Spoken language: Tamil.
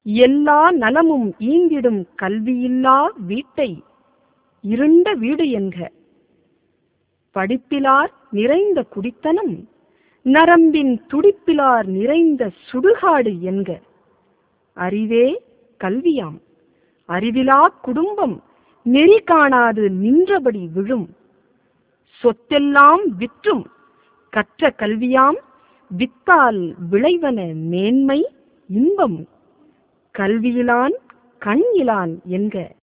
எல்லா நலமும் ஈந்திடும் கல்வியில்லா வீட்டை இருண்ட வீடு என்க படிப்பிலார் நிறைந்த குடித்தனம் நரம்பின் துடிப்பிலார் நிறைந்த சுடுகாடு என்க அறிவே கல்வியாம் அறிவிலாக் குடும்பம் நெறி காணாது நின்றபடி விழும் சொத்தெல்லாம் விற்றும் கற்ற கல்வியாம் வித்தால் விளைவன மேன்மை இன்பம் கல்வியிலான் கண் இலான் என்க